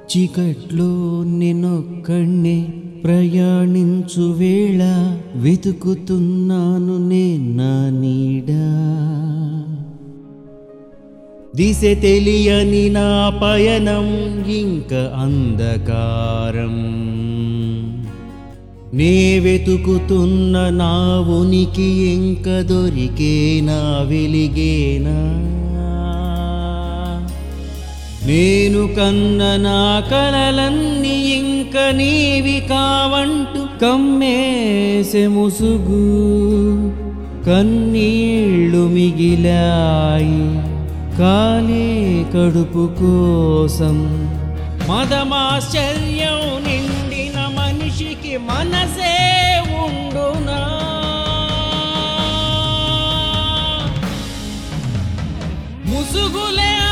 చీకట్లో నేనొక్కణ్ణే ప్రయాణించు వేళ వెతుకుతున్నాను నే నా నీడా దిశ తెలియని నా పయనం ఇంక అంధకారం నే వెతుకుతున్న నా ఉనికి ఇంక దొరికేనా వెలిగేనా నేను కన్న నా కలలన్నీ ఇంక నీవి కావంటూ కమ్మేసె ముసుగు కన్నీళ్ళు మిగిలాయి కాలే కడుపు కోసం మదమాశ్చర్యం నిండిన మనిషికి మనసే ఉండునా ముసుగులే